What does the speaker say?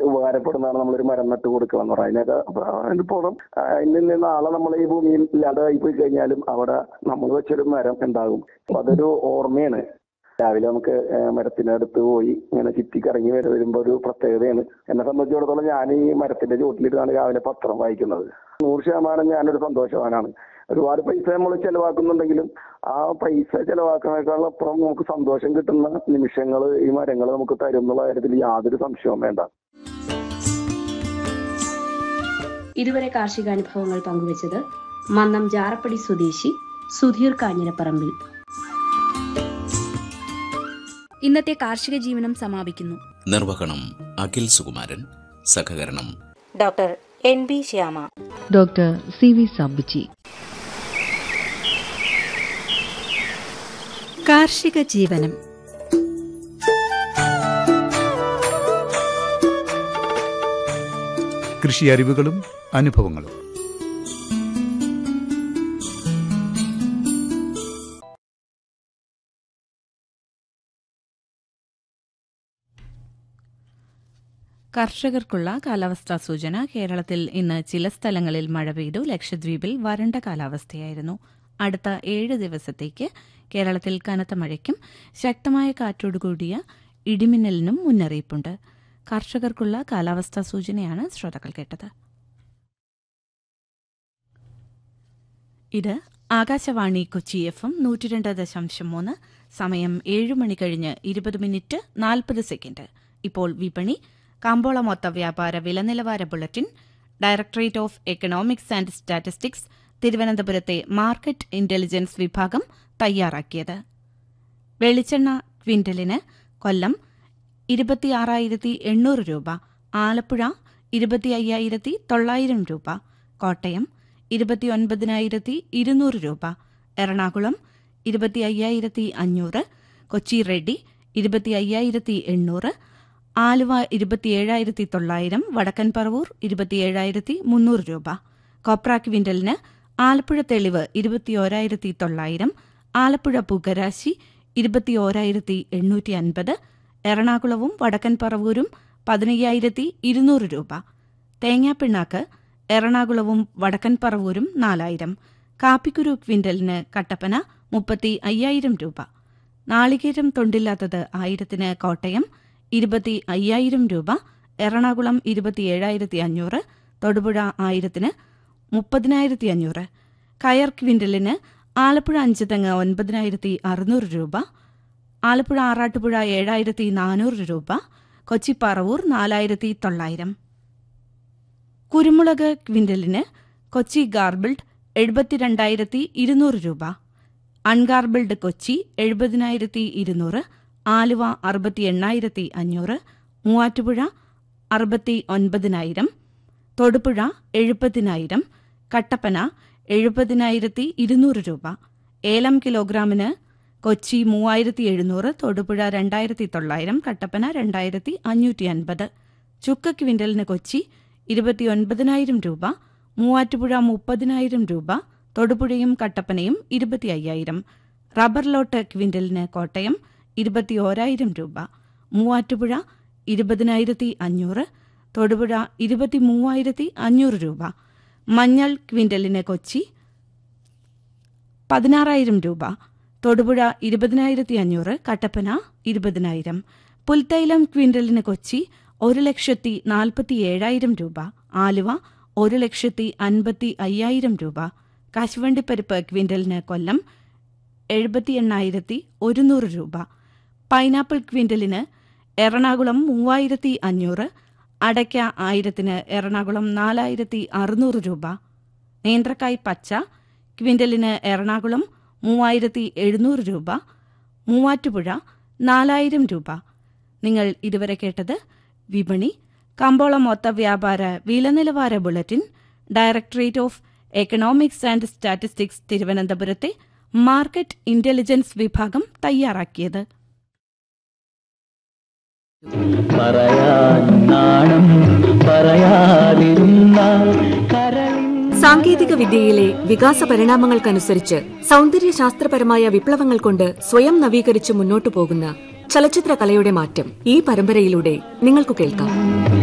ഉപകാരപ്പെടുന്നതാണ് നമ്മളൊരു മരം നട്ട് കൊടുക്കുക എന്ന് പറയുന്നത് അതിനൊക്കെ അപ്പൊ അതിന്റെ പുറം ഇന്ന് ഇന്ന് നാളെ നമ്മൾ ഈ ഭൂമിയിൽ ഇല്ലാതായി പോയി കഴിഞ്ഞാലും അവിടെ നമ്മൾ വെച്ചൊരു മരം ഉണ്ടാകും അപ്പൊ അതൊരു ഓർമ്മയാണ് രാവിലെ നമുക്ക് ഏഹ് മരത്തിനടുത്ത് പോയി ഇങ്ങനെ ചുറ്റിക്കറങ്ങി വരെ വരുമ്പോ ഒരു പ്രത്യേകതയാണ് എന്നെ സംബന്ധിച്ചിടത്തോളം ഞാൻ ഈ മരത്തിന്റെ ചുവട്ടിലിട്ടാണ് രാവിലെ പത്രം വായിക്കുന്നത് നൂറ് ശതമാനം ഞാനൊരു സന്തോഷവാനാണ് ഒരുപാട് പൈസ നമ്മൾ ചെലവാക്കുന്നുണ്ടെങ്കിലും ആ പൈസ ചെലവാക്കുന്നതിനേക്കാളും അപ്പുറം നമുക്ക് സന്തോഷം കിട്ടുന്ന നിമിഷങ്ങൾ ഈ മരങ്ങൾ നമുക്ക് തരും എന്നുള്ള കാര്യത്തിൽ യാതൊരു സംശയവും വേണ്ട ഇതുവരെ കാർഷികാനുഭവങ്ങൾ പങ്കുവച്ചത് മന്നം ജാറപ്പടി സ്വദേശി സുധീർ കാഞ്ഞിരപ്പറമ്പിൽ ഇന്നത്തെ കാർഷിക ജീവനം സമാപിക്കുന്നു നിർവഹണം അഖിൽ സുകുമാരൻ സഹകരണം doctor N B Shyama doctor C V Sabuji കാർഷിക ജീവനം കൃഷി അറിവുകളും അനുഭവങ്ങളും കർഷകർക്കുള്ള കാലാവസ്ഥാ സൂചന കേരളത്തിൽ ഇന്ന് ചില സ്ഥലങ്ങളിൽ മഴ പെയ്തു ലക്ഷദ്വീപിൽ വരണ്ട കാലാവസ്ഥയായിരുന്നു അടുത്ത ഏഴ് ദിവസത്തേക്ക് കേരളത്തിൽ കനത്ത മഴയ്ക്കും ശക്തമായ കാറ്റോടുകൂടിയ ഇടിമിന്നലിനും മുന്നറിയിപ്പുണ്ട് കർഷകർക്കുള്ള കാലാവസ്ഥാ സൂചനയാണ് ശ്രോതാക്കൾ കേട്ടത് ഇത് ആകാശവാണി കൊച്ചി എഫ് എം നൂറ്റിരണ്ട് ദശാംശം മൂന്ന് സമയം ഏഴ് മണി കഴിഞ്ഞ് ഇരുപത് മിനിറ്റ് നാൽപ്പത് സെക്കൻഡ് ഇപ്പോൾ വിപണി കാമ്പോള മൊത്ത വ്യാപാര വില നിലവാര bulletin directorate of economics and statistics തിരുവനന്തപുരത്തെ മാർക്കറ്റ് ഇന്റലിജൻസ് വിഭാഗം തയ്യാറാക്കിയത് വെളിച്ചെണ്ണ ക്വിന്റലിന് കൊല്ലം ഇരുപത്തിയാറായിരത്തി എണ്ണൂറ് രൂപ ആലപ്പുഴ ഇരുപത്തി അയ്യായിരത്തി തൊള്ളായിരം രൂപ കോട്ടയം ഇരുപത്തിയൊൻപതിനായിരത്തി ഇരുന്നൂറ് രൂപ എറണാകുളം ഇരുപത്തി അയ്യായിരത്തി അഞ്ഞൂറ് കൊച്ചി റെഡ്ഡി ഇരുപത്തി അയ്യായിരത്തി എണ്ണൂറ് ആലുവ ഇരുപത്തിയേഴായിരത്തി തൊള്ളായിരം വടക്കൻ പറവൂർ ഇരുപത്തിയേഴായിരത്തി മുന്നൂറ് രൂപ കൊപ്ര ക്വിന്റലിന് ആലപ്പുഴ തെളിവ് ഇരുപത്തിയോരായിരത്തി തൊള്ളായിരം ആലപ്പുഴ പുകരാശി ഇരുപത്തിയോരായിരത്തി എണ്ണൂറ്റി അൻപത് എറണാകുളവും വടക്കൻ പറവൂരും പതിനയ്യായിരത്തി ഇരുന്നൂറ് രൂപ തേങ്ങാപ്പിണ്ണാക്ക് എറണാകുളവും വടക്കൻ പറവൂരും നാലായിരം കാപ്പിക്കുരു ക്വിന്റലിന് കട്ടപ്പന മുപ്പത്തി അയ്യായിരം രൂപ നാളികേരം തൊണ്ടില്ലാത്തത് ആയിരത്തിന് കോട്ടയം ഇരുപത്തി അയ്യായിരം രൂപ എറണാകുളം ഇരുപത്തിയേഴായിരത്തി അഞ്ഞൂറ് തൊടുപുഴ ആയിരത്തിന് മുപ്പതിനായിരത്തി അഞ്ഞൂറ് കയർ ക്വിന്റലിന് ആലപ്പുഴ അഞ്ചുതെങ്ങ് ഒൻപതിനായിരത്തി അറുന്നൂറ് രൂപ ആലപ്പുഴ ആറാട്ടുപുഴ ഏഴായിരത്തി നാനൂറ് രൂപ കൊച്ചി പറവൂർ നാലായിരത്തി തൊള്ളായിരം കുരുമുളക് ക്വിന്റലിന് കൊച്ചി ഗാർബിൾഡ് എഴുപത്തിരണ്ടായിരത്തി ഇരുന്നൂറ് രൂപ അൺഗാർബിൾഡ് കൊച്ചി എഴുപതിനായിരത്തി ഇരുന്നൂറ് ആലുവ അറുപത്തി എണ്ണായിരത്തി അഞ്ഞൂറ് മൂവാറ്റുപുഴ അറുപത്തി ഒൻപതിനായിരം തൊടുപുഴ എഴുപതിനായിരം കട്ടപ്പന എഴുപതിനായിരത്തി ഇരുന്നൂറ് രൂപ ഏലം കിലോഗ്രാമിന് കൊച്ചി മൂവായിരത്തി എഴുന്നൂറ് തൊടുപുഴ രണ്ടായിരത്തി തൊള്ളായിരം കട്ടപ്പന രണ്ടായിരത്തി അഞ്ഞൂറ്റി അൻപത് ചുക്ക് ക്വിന്റലിന് കൊച്ചി ഇരുപത്തിയൊൻപതിനായിരം രൂപ മൂവാറ്റുപുഴ മുപ്പതിനായിരം രൂപ തൊടുപുഴയും കട്ടപ്പനയും ഇരുപത്തി അയ്യായിരം റബ്ബർ ലോട്ട് ക്വിന്റലിന് കോട്ടയം ഇരുപത്തിയോരായിരം രൂപ മൂവാറ്റുപുഴ ഇരുപതിനായിരത്തി അഞ്ഞൂറ് തൊടുപുഴ ഇരുപത്തി മൂവായിരത്തി അഞ്ഞൂറ് രൂപ മഞ്ഞൾ ക്വിന്റലിന് കൊച്ചി പതിനാറായിരം രൂപ തൊടുപുഴ ഇരുപതിനായിരത്തി അഞ്ഞൂറ് കട്ടപ്പന ഇരുപതിനായിരം പുൽത്തൈലം ക്വിന്റലിന് കൊച്ചി ഒരു ലക്ഷത്തി നാൽപ്പത്തി ഏഴായിരം രൂപ ആലുവ ഒരു ലക്ഷത്തി അൻപത്തി അയ്യായിരം രൂപ കശുവണ്ടിപ്പരിപ്പ് ക്വിന്റലിന് കൊല്ലം എഴുപത്തി എണ്ണായിരത്തി ഒരുന്നൂറ് രൂപ പൈനാപ്പിൾ ക്വിന്റലിന് എറണാകുളം മൂവായിരത്തി അഞ്ഞൂറ് അടയ്ക്ക ആയിരത്തിന് എറണാകുളം നാലായിരത്തി അറുന്നൂറ് രൂപ നേന്ത്രക്കായ് പച്ച ക്വിന്റലിന് എറണാകുളം മൂവായിരത്തി എഴുന്നൂറ് രൂപ മൂവാറ്റുപുഴ നാലായിരം രൂപ നിങ്ങൾ ഇതുവരെ കേട്ടത് വിപണി കമ്പോള മൊത്ത വ്യാപാര വില നിലവാര bulletin directorate of economics and statistics തിരുവനന്തപുരത്തെ മാർക്കറ്റ് ഇന്റലിജൻസ് വിഭാഗം തയ്യാറാക്കിയത് പറയാൻ നാണം പറയാതിരുന്ന കരളിൻ സാങ്കേതിക വിദ്യയിലെ വികാസ പരിണാമങ്ങൾക്കനുസരിച്ച് സൗന്ദര്യ ശാസ്ത്രപരമായ വിപ്ലവങ്ങൾ കൊണ്ട് സ്വയം നവീകരിച്ച് മുന്നോട്ടു പോകുന്ന ചലച്ചിത്ര കലയുടെ മാറ്റം ഈ പരമ്പരയിലൂടെ നിങ്ങൾക്ക് കേൾക്കാം